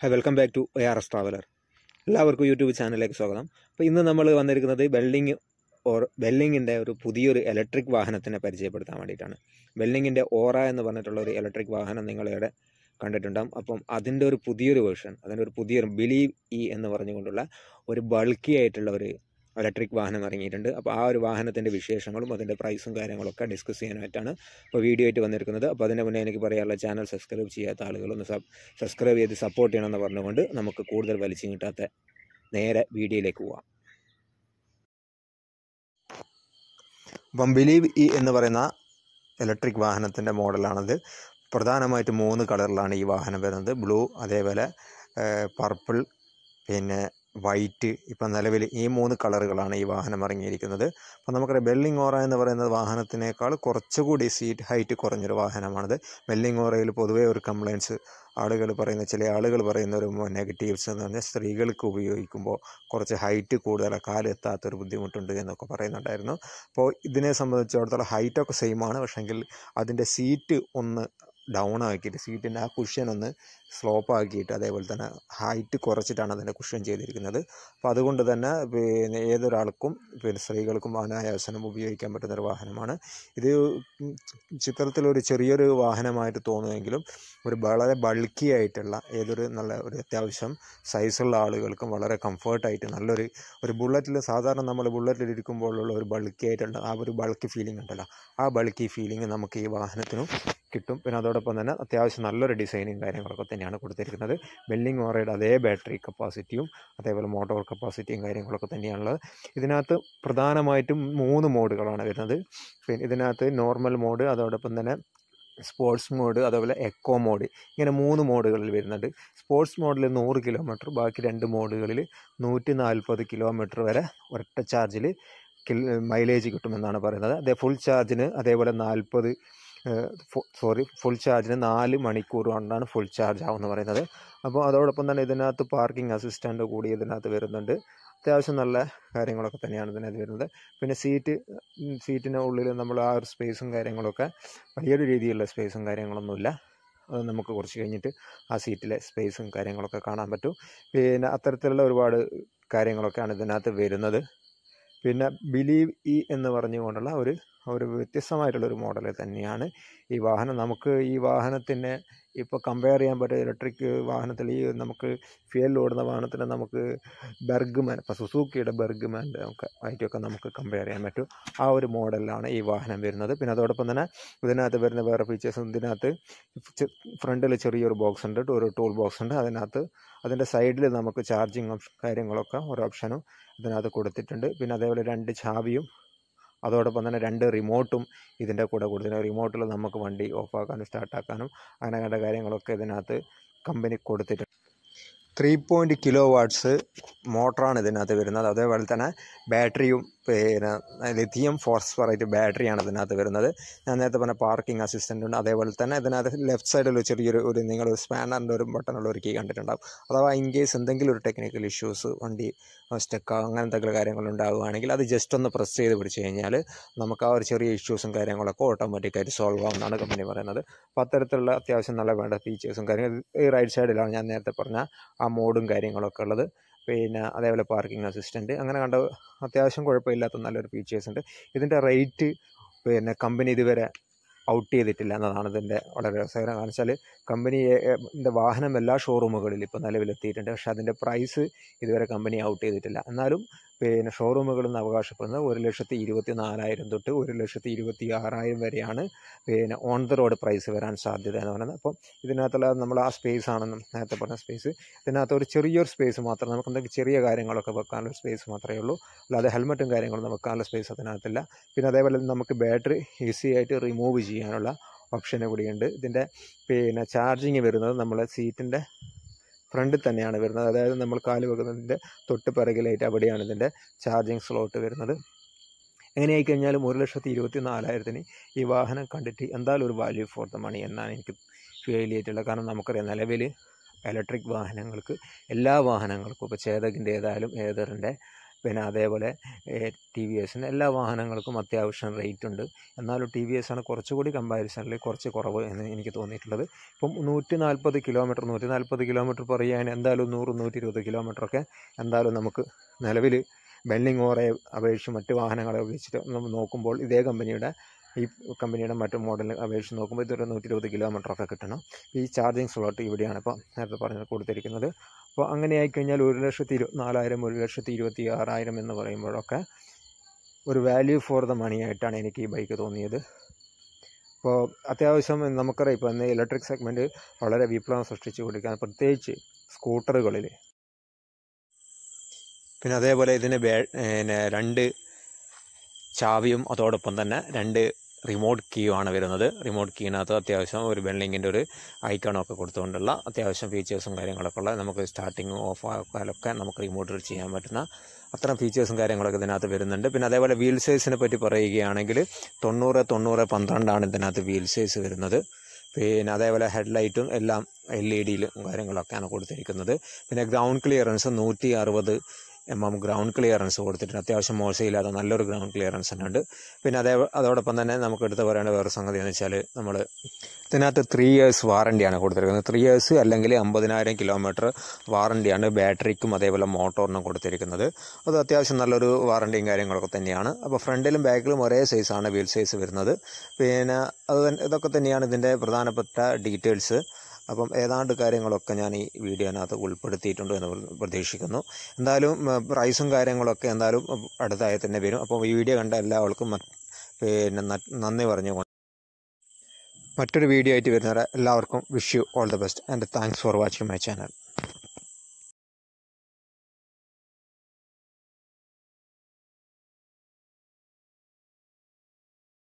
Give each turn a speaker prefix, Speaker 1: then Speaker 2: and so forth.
Speaker 1: high welcome back to A R S traveller എല്ലാവർക്കും YouTube ചാനലിലേക്ക് സ്വാഗതം അപ്പോൾ ഇന്ന് നമ്മൾ വന്നിരിക്കുന്നത് വെൽഡിങ് ഓർ വെല്ലിങ്ങിൻ്റെ ഒരു പുതിയൊരു ഇലക്ട്രിക് വാഹനത്തിനെ പരിചയപ്പെടുത്താൻ വേണ്ടിയിട്ടാണ് വെല്ലിങ്ങിൻ്റെ ഓറ എന്ന് പറഞ്ഞിട്ടുള്ള ഒരു ഇലക്ട്രിക് വാഹനം നിങ്ങളിവിടെ കണ്ടിട്ടുണ്ടാകും അപ്പം അതിൻ്റെ ഒരു പുതിയൊരു വേർഷൻ അതിൻ്റെ ഒരു പുതിയൊരു ബിലീവ് ഇ എന്ന് പറഞ്ഞുകൊണ്ടുള്ള ഒരു ബൾക്കി ആയിട്ടുള്ള ഒരു ഇലക്ട്രിക് വാഹനം ഇറങ്ങിയിട്ടുണ്ട് അപ്പോൾ ആ ഒരു വാഹനത്തിൻ്റെ വിശേഷങ്ങളും അതിൻ്റെ പ്രൈസും കാര്യങ്ങളൊക്കെ ഡിസ്കസ് ചെയ്യാനായിട്ടാണ് ഇപ്പോൾ വീഡിയോ ആയിട്ട് വന്നിരിക്കുന്നത് അപ്പോൾ അതിൻ്റെ മുന്നേ എനിക്ക് പറയാനുള്ള ചാനൽ സബ്സ്ക്രൈബ് ചെയ്യാത്ത ആളുകളൊന്ന് സബ് സബ്സ്ക്രൈബ് ചെയ്ത് സപ്പോർട്ട് ചെയ്യണമെന്ന് പറഞ്ഞുകൊണ്ട് നമുക്ക് കൂടുതൽ വലിച്ചു കിട്ടാത്ത നേരെ വീഡിയോയിലേക്ക് പോവാം അപ്പം ബിലീവ് ഇ എന്ന് പറയുന്ന ഇലക്ട്രിക് വാഹനത്തിൻ്റെ മോഡലാണത് പ്രധാനമായിട്ട് മൂന്ന് കളറിലാണ് ഈ വാഹനം വരുന്നത് ബ്ലൂ അതേപോലെ പർപ്പിൾ പിന്നെ വൈറ്റ് ഇപ്പം നിലവിൽ ഈ മൂന്ന് കളറുകളാണ് ഈ വാഹനം ഇറങ്ങിയിരിക്കുന്നത് അപ്പോൾ നമുക്കറിയാം ബെല്ലിംഗ് ഓറ എന്ന് പറയുന്നത് വാഹനത്തിനേക്കാൾ കുറച്ചുകൂടി സീറ്റ് ഹൈറ്റ് കുറഞ്ഞൊരു വാഹനമാണിത് ബെല്ലിംഗ് ഓറയിൽ പൊതുവേ ഒരു കംപ്ലയിൻസ് ആളുകൾ പറയുന്ന ചില ആളുകൾ പറയുന്ന ഒരു നെഗറ്റീവ്സ് എന്ന് പറഞ്ഞാൽ സ്ത്രീകൾക്ക് ഉപയോഗിക്കുമ്പോൾ കുറച്ച് ഹൈറ്റ് കൂടുതൽ കാലെത്താത്തൊരു ബുദ്ധിമുട്ടുണ്ട് എന്നൊക്കെ പറയുന്നുണ്ടായിരുന്നു അപ്പോൾ ഇതിനെ സംബന്ധിച്ചിടത്തോളം ഹൈറ്റൊക്കെ സെയിം ആണ് പക്ഷെങ്കിൽ അതിൻ്റെ സീറ്റ് ഒന്ന് ഡൗൺ ആക്കിയിട്ട് സീറ്റിൻ്റെ ആ കുഷ്യൻ ഒന്ന് സ്ലോപ്പ് ആക്കിയിട്ട് അതേപോലെ തന്നെ ഹൈറ്റ് കുറച്ചിട്ടാണ് അതിൻ്റെ കുഷ്യൻ ചെയ്തിരിക്കുന്നത് അപ്പോൾ അതുകൊണ്ട് തന്നെ പിന്നെ ഏതൊരാൾക്കും പിന്നെ സ്ത്രീകൾക്കും അനായാസനം ഉപയോഗിക്കാൻ പറ്റുന്ന ഒരു വാഹനമാണ് ഇത് ചിത്രത്തിലൊരു ചെറിയൊരു വാഹനമായിട്ട് തോന്നുമെങ്കിലും ഒരു വളരെ ബൾക്കി ആയിട്ടുള്ള ഏതൊരു നല്ല ഒരു അത്യാവശ്യം സൈസുള്ള ആളുകൾക്കും വളരെ കംഫർട്ടായിട്ട് നല്ലൊരു ഒരു ബുള്ളറ്റിൽ സാധാരണ നമ്മൾ ബുള്ളറ്റിൽ ഇരിക്കുമ്പോഴുള്ള ഒരു ബൾക്കി ആയിട്ടുള്ള ആ ഒരു ബൾക്കി ഫീലിംഗ് ഉണ്ടല്ലോ ആ ബൾക്കി ഫീലിംഗ് നമുക്ക് ഈ വാഹനത്തിനും കിട്ടും പിന്നെ അതോടൊപ്പം തന്നെ അത്യാവശ്യം നല്ലൊരു ഡിസൈനും കാര്യങ്ങളൊക്കെ തന്നെയാണ് കൊടുത്തിരിക്കുന്നത് ബെല്ലിംഗ് ഓറയുടെ അതേ ബാറ്ററി കപ്പാസിറ്റിയും അതേപോലെ മോട്ടോർ കപ്പാസിറ്റിയും കാര്യങ്ങളൊക്കെ തന്നെയാണുള്ളത് ഇതിനകത്ത് പ്രധാനമായിട്ടും മൂന്ന് മോഡുകളാണ് വരുന്നത് പിന്നെ ഇതിനകത്ത് നോർമൽ മോഡ് അതോടൊപ്പം തന്നെ സ്പോർട്സ് മോഡ് അതേപോലെ എക്കോ മോഡ് ഇങ്ങനെ മൂന്ന് മോഡുകളിൽ വരുന്നുണ്ട് സ്പോർട്സ് മോഡിൽ നൂറ് കിലോമീറ്റർ ബാക്കി രണ്ട് മോഡുകളിൽ നൂറ്റി നാൽപ്പത് കിലോമീറ്റർ വരെ ഒരൊറ്റ ചാർജിൽ കിൽ മൈലേജ് കിട്ടുമെന്നാണ് പറയുന്നത് അതേ ഫുൾ ചാർജിന് അതേപോലെ നാൽപ്പത് സോറി ഫുൾ ചാർജിന് നാല് മണിക്കൂർ കൊണ്ടാണ് ഫുൾ ചാർജ് ആവുമെന്ന് പറയുന്നത് അപ്പോൾ അതോടൊപ്പം തന്നെ ഇതിനകത്ത് പാർക്കിംഗ് അസിസ്റ്റൻ്റ് കൂടി ഇതിനകത്ത് വരുന്നുണ്ട് അത്യാവശ്യം നല്ല കാര്യങ്ങളൊക്കെ തന്നെയാണ് ഇതിനകത്ത് വരുന്നത് പിന്നെ സീറ്റ് സീറ്റിന് ഉള്ളിൽ നമ്മൾ ആ ഒരു സ്പേസും കാര്യങ്ങളൊക്കെ വലിയൊരു രീതിയിലുള്ള സ്പേസും കാര്യങ്ങളൊന്നുമില്ല അത് നമുക്ക് കുറച്ച് കഴിഞ്ഞിട്ട് ആ സീറ്റിലെ സ്പേസും കാര്യങ്ങളൊക്കെ കാണാൻ പറ്റും പിന്നെ അത്തരത്തിലുള്ള ഒരുപാട് കാര്യങ്ങളൊക്കെയാണ് ഇതിനകത്ത് വരുന്നത് പിന്നെ ബിലീവ് ഇ എന്ന് പറഞ്ഞുകൊണ്ടുള്ള ഒരു ഒരു വ്യത്യസ്തമായിട്ടുള്ളൊരു മോഡൽ തന്നെയാണ് ഈ വാഹനം നമുക്ക് ഈ വാഹനത്തിനെ ഇപ്പോൾ കമ്പയർ ചെയ്യാൻ പറ്റിയ ഇലക്ട്രിക് വാഹനത്തിൽ ഈ നമുക്ക് ഫ്യൂൽ ഓടുന്ന വാഹനത്തിന് നമുക്ക് ബെർഗ്മാൻ ഇപ്പോൾ സുസൂക്കിയുടെ ബെർഗ്മാൻ നമുക്ക് ആയിട്ടൊക്കെ നമുക്ക് കമ്പയർ ചെയ്യാൻ പറ്റും ആ ഒരു മോഡലിലാണ് ഈ വാഹനം വരുന്നത് പിന്നെ അതോടൊപ്പം തന്നെ ഇതിനകത്ത് വരുന്ന വേറെ ഫീച്ചേഴ്സ് ഇതിനകത്ത് ഫ്രണ്ടിൽ ചെറിയൊരു ബോക്സ് ഉണ്ട് ഒരു ടൂൾ ബോക്സ് ഉണ്ട് അതിനകത്ത് അതിൻ്റെ സൈഡിൽ നമുക്ക് ചാർജിങ് കാര്യങ്ങളൊക്കെ ഒരു ഓപ്ഷനും ഇതിനകത്ത് കൊടുത്തിട്ടുണ്ട് പിന്നെ അതേപോലെ രണ്ട് ചാവിയും അതോടൊപ്പം തന്നെ രണ്ട് റിമോട്ടും ഇതിൻ്റെ കൂടെ കൊടുത്തിട്ടുണ്ട് റിമോട്ടിൽ നമുക്ക് വണ്ടി ഓഫാക്കാനും സ്റ്റാർട്ടാക്കാനും അങ്ങനെ കണ്ട കാര്യങ്ങളൊക്കെ ഇതിനകത്ത് കമ്പനി കൊടുത്തിട്ടുണ്ട് ത്രീ പോയിൻറ്റ് കിലോ വാട്ട്സ് മോട്ടറാണ് ഇതിനകത്ത് വരുന്നത് അതേപോലെ തന്നെ ബാറ്ററിയും പിന്നെ ലിഥിയം ഫോസ്ഫറൈറ്റ് ബാറ്ററിയാണ് ഇതിനകത്ത് വരുന്നത് ഞാൻ നേരത്തെ പറഞ്ഞ പാർക്കിംഗ് അസിസ്റ്റൻ്റ് ഉണ്ട് അതേപോലെ തന്നെ ഇതിനകത്ത് ലെഫ്റ്റ് സൈഡിൽ ചെറിയൊരു ഒരു നിങ്ങൾ സ്പാനറിൻ്റെ ഒരു ബട്ടണുള്ള ഒരു കീ കണ്ടിട്ടുണ്ടാവും അഥവാ ഇൻ കേസ് എന്തെങ്കിലും ഒരു ടെക്നിക്കൽ ഇഷ്യൂസ് വണ്ടി സ്റ്റക്ക് അങ്ങനെ എന്തെങ്കിലും കാര്യങ്ങൾ ഉണ്ടാവുകയാണെങ്കിൽ അത് ജസ്റ്റ് ഒന്ന് പ്രസ് ചെയ്ത് പിടിച്ച് കഴിഞ്ഞാൽ നമുക്ക് ആ ഒരു ചെറിയ ഇഷ്യൂസും കാര്യങ്ങളൊക്കെ ഓട്ടോമാറ്റിക്കായിട്ട് സോൾവ് ആവുമെന്നാണ് കമ്പനി പറയുന്നത് അപ്പോൾ അത്തരത്തിലുള്ള അത്യാവശ്യം നല്ല വേണ്ട ഫീച്ചേഴ്സും കാര്യങ്ങൾ ഈ റൈറ്റ് സൈഡിലാണ് ഞാൻ നേരത്തെ പറഞ്ഞ ആ മോഡും കാര്യങ്ങളൊക്കെ ഉള്ളത് പിന്നെ അതേപോലെ പാർക്കിംഗ് അസിസ്റ്റൻറ്റ് അങ്ങനെ കണ്ട അത്യാവശ്യം കുഴപ്പമില്ലാത്ത നല്ലൊരു ഫീച്ചേഴ്സ് ഉണ്ട് ഇതിൻ്റെ റേറ്റ് പിന്നെ കമ്പനി ഇതുവരെ ഔട്ട് ചെയ്തിട്ടില്ല എന്നതാണ് ഇതിൻ്റെ വളരെ രസകരം കാരണം വെച്ചാൽ കമ്പനി വാഹനം എല്ലാ ഷോറൂമുകളിലും ഇപ്പോൾ നിലവിലെത്തിയിട്ടുണ്ട് പക്ഷേ അതിൻ്റെ പ്രൈസ് ഇതുവരെ കമ്പനി ഔട്ട് ചെയ്തിട്ടില്ല എന്നാലും പിന്നെ ഷോറൂമുകളിൽ നിന്ന് അവകാശപ്പെടുന്നത് ഒരു ലക്ഷത്തി ഇരുപത്തി നാലായിരം തൊട്ട് ഒരു ലക്ഷത്തി ഇരുപത്തി ആറായിരം വരെയാണ് പിന്നെ ഓൺ ദ റോഡ് പ്രൈസ് വരാൻ സാധ്യത എന്ന് പറയുന്നത് അപ്പം ഇതിനകത്തുള്ള നമ്മൾ ആ സ്പേസ് ആണെന്ന് നേരത്തെ പറഞ്ഞ സ്പേസ് ഇതിനകത്ത് ഒരു ചെറിയൊരു സ്പേസ് മാത്രം നമുക്ക് എന്തെങ്കിലും ചെറിയ കാര്യങ്ങളൊക്കെ വെക്കാനുള്ള സ്പേസ് മാത്രമേ ഉള്ളൂ അല്ലാതെ ഹെൽമെറ്റും കാര്യങ്ങളും വെക്കാനുള്ള സ്പേസ് അതിനകത്തില്ല പിന്നെ അതേപോലെ നമുക്ക് ബാറ്ററി ഈസി ആയിട്ട് റിമൂവ് ചെയ്യാനുള്ള ഓപ്ഷന് കൂടിയുണ്ട് ഇതിൻ്റെ പിന്നെ ചാർജിങ് വരുന്നത് നമ്മളെ സീറ്റിൻ്റെ ഫ്രണ്ടിൽ തന്നെയാണ് വരുന്നത് അതായത് നമ്മൾ കാല് വെക്കുന്നതിൻ്റെ തൊട്ട് പിറകിലായിട്ട് അവിടെയാണ് ഇതിൻ്റെ ചാർജിങ് സ്ലോട്ട് വരുന്നത് എങ്ങനെയായി കഴിഞ്ഞാലും ഒരു ലക്ഷത്തി ഇരുപത്തി നാലായിരത്തിന് ഈ വാഹനം കണ്ടിട്ട് എന്തായാലും ഒരു വാല്യൂ ഫോർ ദ മണി എന്നാണ് എനിക്ക് ഫീൽ ചെയ്തിട്ടുള്ളത് കാരണം നമുക്കറിയാം നിലവിൽ ഇലക്ട്രിക് വാഹനങ്ങൾക്ക് എല്ലാ വാഹനങ്ങൾക്കും ഇപ്പോൾ ചേതകിൻ്റെ ഏതായാലും ഏതറിൻ്റെ പിന്നെ അതേപോലെ ടി വി എസിന് എല്ലാ വാഹനങ്ങൾക്കും അത്യാവശ്യം റേറ്റ് ഉണ്ട് എന്നാലും ടി വി എസ് ആണ് കുറച്ചുകൂടി കമ്പാരിസണിൽ കുറച്ച് കുറവ് എന്ന് എനിക്ക് തോന്നിയിട്ടുള്ളത് ഇപ്പം നൂറ്റി നാൽപ്പത് കിലോമീറ്റർ നൂറ്റി നാൽപ്പത് കിലോമീറ്റർ പറയാൻ എന്തായാലും നൂറ് നൂറ്റി ഇരുപത് കിലോമീറ്ററൊക്കെ എന്തായാലും നമുക്ക് നിലവിൽ ബെല്ലിംഗ് ഓറെ അപേക്ഷിച്ച് മറ്റ് വാഹനങ്ങളെ അപേക്ഷിച്ചിട്ട് നമ്മൾ നോക്കുമ്പോൾ ഇതേ കമ്പനിയുടെ ഈ കമ്പനിയുടെ മറ്റു മോഡലിനെ അപേക്ഷിച്ച് നോക്കുമ്പോൾ ഇതൊരു നൂറ്റി ഇരുപത് കിലോമീറ്ററൊക്കെ കിട്ടണം ഈ ചാർജിങ് സ്ലോട്ട് ഇവിടെയാണ് ഇപ്പോൾ നേരത്തെ പറഞ്ഞത് കൊടുത്തിരിക്കുന്നത് അപ്പോൾ അങ്ങനെ ആയിക്കഴിഞ്ഞാൽ ഒരു ലക്ഷത്തി ഇരുപത്തിനാലായിരം ഒരു ലക്ഷത്തി ഇരുപത്തി ആറായിരം എന്ന് പറയുമ്പോഴൊക്കെ ഒരു വാല്യൂ ഫോർ ദ മണി ആയിട്ടാണ് എനിക്ക് ഈ ബൈക്ക് തോന്നിയത് അപ്പോൾ അത്യാവശ്യം നമുക്കറിയാം ഇപ്പോൾ ഇന്ന് ഇലക്ട്രിക് സെഗ്മെൻറ്റ് വളരെ വിപ്ലവം സൃഷ്ടിച്ചു കൊടുക്കുകയാണ് പ്രത്യേകിച്ച് സ്കൂട്ടറുകളിൽ പിന്നെ അതേപോലെ ഇതിന് ബേ പിന്നെ രണ്ട് ചാവിയും അതോടൊപ്പം തന്നെ രണ്ട് റിമോട്ട് കീയും ആണ് വരുന്നത് റിമോട്ട് കീനകത്ത് അത്യാവശ്യം ഒരു ബെല്ലിങ്ങിൻ്റെ ഒരു ഐക്കണൊക്കെ കൊടുത്തുകൊണ്ടുള്ള അത്യാവശ്യം ഫീച്ചേഴ്സും കാര്യങ്ങളൊക്കെ ഉള്ള നമുക്ക് സ്റ്റാർട്ടിങ് ഓഫ് ആക്കാനൊക്കെ നമുക്ക് റിമോട്ടിൽ ചെയ്യാൻ പറ്റുന്ന അത്തരം ഫീച്ചേഴ്സും കാര്യങ്ങളൊക്കെ ഇതിനകത്ത് വരുന്നുണ്ട് പിന്നെ അതേപോലെ വീൽ സൈസിനെ പറ്റി പറയുകയാണെങ്കിൽ തൊണ്ണൂറ് തൊണ്ണൂറ് പന്ത്രണ്ടാണ് ഇതിനകത്ത് വീൽ സൈസ് വരുന്നത് പിന്നെ അതേപോലെ ഹെഡ്ലൈറ്റും എല്ലാം എൽ ഇ ഡിയിലും കാര്യങ്ങളൊക്കെയാണ് കൊടുത്തിരിക്കുന്നത് പിന്നെ ഗ്രൗണ്ട് ക്ലിയറൻസ് നൂറ്റി അറുപത് എം എം ഗ്രൗണ്ട് ക്ലിയറൻസ് കൊടുത്തിട്ടുണ്ട് അത്യാവശ്യം മോശമില്ലാതെ നല്ലൊരു ഗ്രൗണ്ട് ക്ലിയറൻസ് തന്നെ ഉണ്ട് പിന്നെ അതേ അതോടൊപ്പം തന്നെ നമുക്ക് എടുത്ത് പറയേണ്ട വേറെ സംഗതി എന്ന് വെച്ചാൽ നമ്മൾ ഇതിനകത്ത് ത്രീ ഇയേഴ്സ് വാറണ്ടിയാണ് കൊടുത്തിരിക്കുന്നത് ത്രീ ഇയേഴ്സ് അല്ലെങ്കിൽ അമ്പതിനായിരം കിലോമീറ്റർ വാറണ്ടിയാണ് ബാറ്ററിക്കും അതേപോലെ മോട്ടോറിനും കൊടുത്തിരിക്കുന്നത് അത് അത്യാവശ്യം നല്ലൊരു വാറണ്ടിയും കാര്യങ്ങളൊക്കെ തന്നെയാണ് അപ്പോൾ ഫ്രണ്ടിലും ബാക്കിലും ഒരേ സൈസാണ് വീൽ സൈസ് വരുന്നത് പിന്നെ അത് തന്നെ- ഇതൊക്കെ തന്നെയാണ് ഇതിൻ്റെ പ്രധാനപ്പെട്ട ഡീറ്റെയിൽസ് അപ്പം ഏതാണ്ട് കാര്യങ്ങളൊക്കെ ഞാൻ ഈ വീഡിയോനകത്ത് ഉൾപ്പെടുത്തിയിട്ടുണ്ട് എന്ന് പ്ര- പ്രതീക്ഷിക്കുന്നു എന്തായാലും ഉം, പ്രൈസും കാര്യങ്ങളൊക്കെ എന്തായാലും ഉം, അടുത്തായി തന്നെ വരും അപ്പോൾ ഈ വീഡിയോ കണ്ട എല്ലാവർക്കും മ- പിന്നെ ന- നന്ദി പറഞ്ഞുകൊണ്ട് മറ്റൊരു വീഡിയോ ആയിട്ട് വരുന്നവരെ എല്ലാവർക്കും wish you all the best and thanks for watching my channel